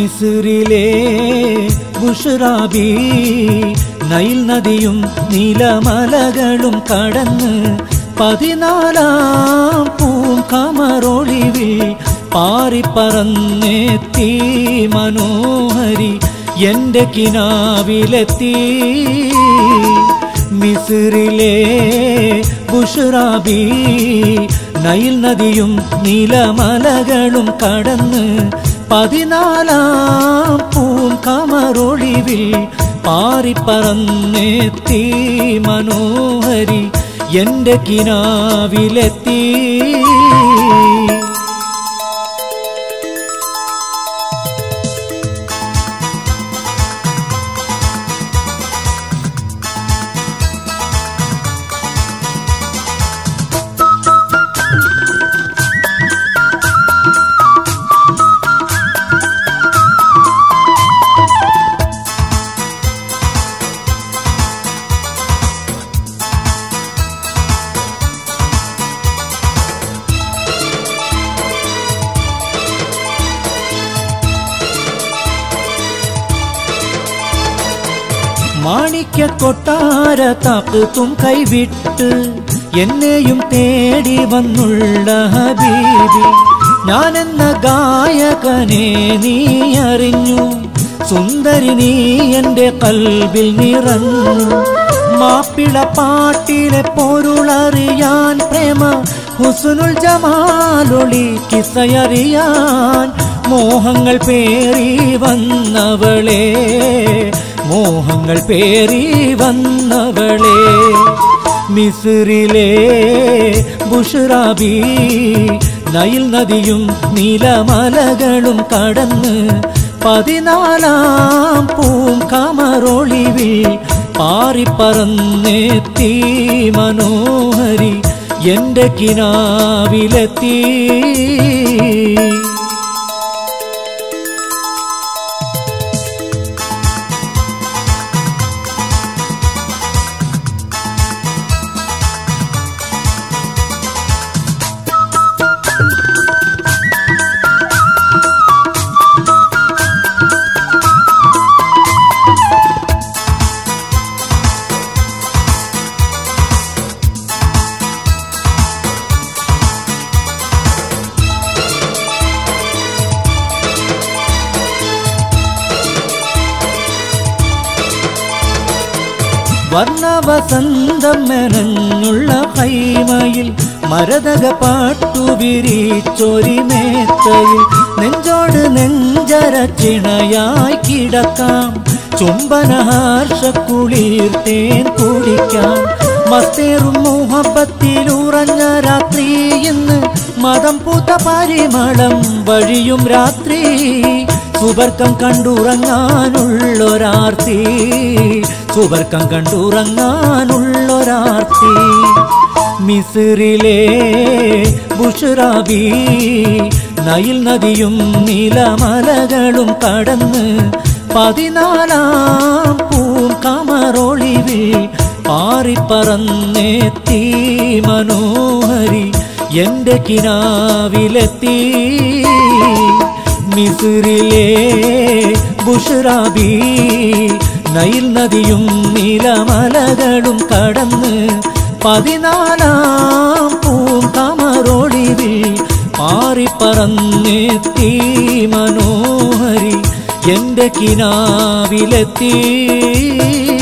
മിസിറിലെ ബുഷറാബി Nile നദിയും നീലമലകളും കടന്ന് പതിനാലാം പൂങ്കമറൊളിവിൽ പാറിപ്പറന്നെത്തി മനോഹരി എന്റെ കിനാവിലെത്തി മിസിറിലെ ബുഷറാബി നൈൽ നദിയും നീലമലകളും കടന്ന് പതിനാലാം പൂങ്കമറൊളിവിൽ പാറിപ്പറന്നെത്തി മനോഹരി എന്റെ കിനാവിലെത്തി മാണിക്യ കൊട്ടാര താപ്പും കൈവിട്ട് എന്നെയും തേടി വന്നുള്ള ഹബീബി ഞാനെന്ന ഗായകനെ നീ അറിഞ്ഞു സുന്ദരി നീ എന്റെ കൽബിൽ നിറഞ്ഞു മാപ്പിള പാട്ടിലെ പൊരുളറിയാൻ പ്രേമ ഹുസുനുൽ ജമാലൊളി കിസയറിയാൻ മോഹങ്ങൾ പേറി വന്നവളെ മോഹങ്ങൾ പേറി വന്നവളെ മിസിറിലെ ബുഷറാബി നൈൽ നദിയും നീലമലകളും കടന്ന് പതിനാലാം പൂങ്കമറൊളിവിൽ പാറിപ്പറന്നെത്തി മനോഹരി എന്റെ കിനാവിലെത്തി വർണ്ണവസന്തം മെനഞ്ഞുള്ള ഹൈമയിൽ മരതക പാട്ടുവിരിച്ചൊരി മേത്തയിൽ നെഞ്ചോട് നെഞ്ചരച്ചിണയായി കിടക്കാം ചുംബനഹാർഷ കുളിർത്തേൻ കുടിക്കാം മസ്തേറും മുഹബത്തിലുറഞ്ഞ രാത്രി ഇന്ന് മതം പൂത്ത പരിമളം വഴിയും രാത്രി സുബർക്കം കണ്ടുറങ്ങാനുള്ളൊരാർത്തി സുബർക്കം കണ്ടുറങ്ങാനുള്ളൊരാർത്തി മിസിറിലെ ബുഷറാബി നൈൽ നദിയും നീലമലകളും കടന്ന് പതിനാലാം പൂങ്കമറൊളിവിൽ പാറിപ്പറന്നെത്തി മനോഹരി എന്റെ കിനാവിലെത്തി മിസിറിലെ ബുഷറാബി നൈൽ നദിയും നീലമലകളും കടന്ന് പതിനാലാം പൂങ്കമറൊളിവിൽ പാറിപ്പറന്നെത്തി മനോഹരി എന്റെ കിനാവിലെത്തി